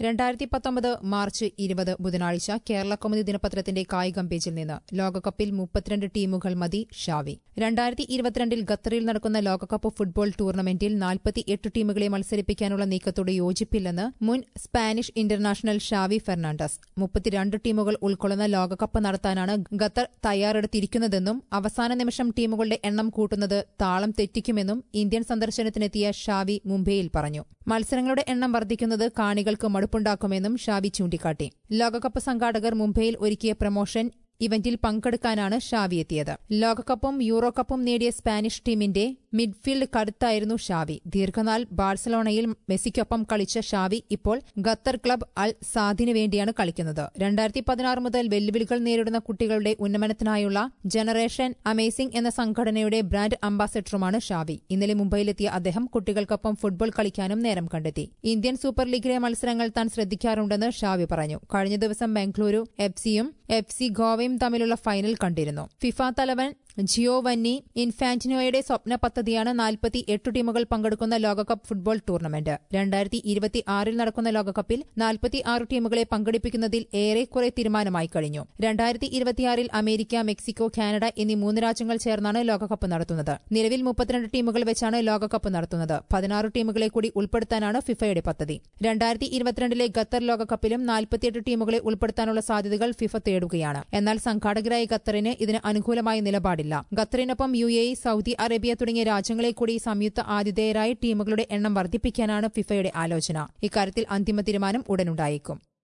രണ്ടായിരത്തി പത്തൊമ്പത് മാർച്ച് ഇരുപത് ബുധനാഴ്ച കേരള കൗമുദി ദിനപത്രത്തിന്റെ കായികം പേജിൽ നിന്ന് ലോകകപ്പിൽ മുപ്പത്തിരണ്ട് ടീമുകൾ മതി ഷാവി രണ്ടായിരത്തി ഇരുപത്തിരണ്ടിൽ ഖത്തറിൽ നടക്കുന്ന ലോകകപ്പ് ഫുട്ബോൾ ടൂർണമെന്റിൽ നാൽപ്പത്തിയെട്ട് ടീമുകളെ മത്സരിപ്പിക്കാനുള്ള നീക്കത്തോട് യോജിപ്പില്ലെന്ന് മുൻ സ്പാനിഷ് ഇന്റർനാഷണൽ ഷാവി ഫെർണാണ്ടസ് മുപ്പത്തിരണ്ട് ടീമുകൾ ഉൾക്കൊള്ളുന്ന ലോകകപ്പ് നടത്താനാണ് ഖത്തർ തയ്യാറെടുത്തിരിക്കുന്നതെന്നും അവസാന നിമിഷം ടീമുകളുടെ എണ്ണം കൂട്ടുന്നത് താളം തെറ്റിക്കുമെന്നും ഇന്ത്യൻ സന്ദർശനത്തിനെത്തിയ ഷാവി മുംബൈയിൽ പറഞ്ഞു മത്സരങ്ങളുടെ എണ്ണം വർദ്ധിക്കുന്നത് കാണികൾക്ക് മടുപ്പുണ്ടാക്കുമെന്നും ഷാവി ചൂണ്ടിക്കാട്ടി ലോകകപ്പ് സംഘാടകർ മുംബൈയിൽ ഒരുക്കിയ പ്രമോഷൻ ഇവന്റിൽ പങ്കെടുക്കാനാണ് ഷാവി എത്തിയത് ലോകകപ്പും യൂറോ കപ്പും നേടിയ സ്പാനിഷ് ടീമിന്റെ മിഡ്ഫീൽഡ് കരുത്തായിരുന്നു ഷാവി ദീർഘനാൾ ബാഴ്സലോണയിൽ മെസ്സിക്കൊപ്പം കളിച്ച ഷാവി ഇപ്പോൾ ഖത്തർ ക്ലബ് അൽ സാദിന് വേണ്ടിയാണ് കളിക്കുന്നത് രണ്ടായിരത്തി പതിനാറ് മുതൽ വെല്ലുവിളികൾ നേരിടുന്ന കുട്ടികളുടെ ഉന്നമനത്തിനായുള്ള ജനറേഷൻ അമേസിംഗ് എന്ന സംഘടനയുടെ ബ്രാൻഡ് അംബാസഡറുമാണ് ഷാവി ഇന്നലെ മുംബൈയിലെത്തിയ അദ്ദേഹം കുട്ടികൾക്കൊപ്പം ഫുട്ബോൾ കളിക്കാനും നേരം കണ്ടെത്തി ഇന്ത്യൻ സൂപ്പർ ലീഗിലെ മത്സരങ്ങൾ താൻ ശ്രദ്ധിക്കാറുണ്ടെന്ന് ഷാവി പറഞ്ഞു കഴിഞ്ഞ ദിവസം ബംഗളൂരു എഫ് സിയും എഫ് സി ഗോവയും തമ്മിലുള്ള ഫൈനൽ കണ്ടിരുന്നു ഫിഫ തലവൻ ജിയോവന്നി ഇൻഫാന്റിനോയുടെ സ്വപ്ന പദ്ധതിയാണ് നാൽപ്പത്തി എട്ട് ടീമുകൾ പങ്കെടുക്കുന്ന ലോകകപ്പ് ഫുട്ബോൾ ടൂർണമെന്റ് രണ്ടായിരത്തി ഇരുപത്തി ആറിൽ നടക്കുന്ന ലോകകപ്പിൽ നാൽപ്പത്തി ആറ് ടീമുകളെ പങ്കെടുപ്പിക്കുന്നതിൽ ഏറെക്കുറെ തീരുമാനമായി കഴിഞ്ഞു രണ്ടായിരത്തി ഇരുപത്തിയാറിൽ അമേരിക്ക മെക്സിക്കോ കാനഡ എന്നീ മൂന്ന് രാജ്യങ്ങൾ ചേർന്നാണ് ലോകകപ്പ് നടത്തുന്നത് നിലവിൽ മുപ്പത്തിരണ്ട് ടീമുകൾ വെച്ചാണ് ലോകകപ്പ് നടത്തുന്നത് പതിനാറ് ടീമുകളെ കൂടി ഉൾപ്പെടുത്താനാണ് ഫിഫയുടെ പദ്ധതി രണ്ടായിരത്തി ഇരുപത്തിരണ്ടിലെ ഖത്തർ ലോകകപ്പിലും നാൽപ്പത്തിയെട്ട് ടീമുകളെ ഉൾപ്പെടുത്താനുള്ള സാധ്യതകൾ ഫിഫ തേടുകയാണ് എന്നാൽ സംഘാടകരായ ഖത്തറിന് ഇതിന് അനുകൂലമായ നിലപാടില്ല ഖത്തറിനൊപ്പം യു എ സൌദി അറേബ്യ തുടങ്ങിയ രാജ്യങ്ങളെ കൂടി സംയുക്ത ആതിഥേയരായ ടീമുകളുടെ എണ്ണം വർദ്ധിപ്പിക്കാനാണ് ഫിഫയുടെ ആലോചന ഇക്കാര്യത്തിൽ അന്തിമ തീരുമാനം ഉടനുണ്ടായേക്കും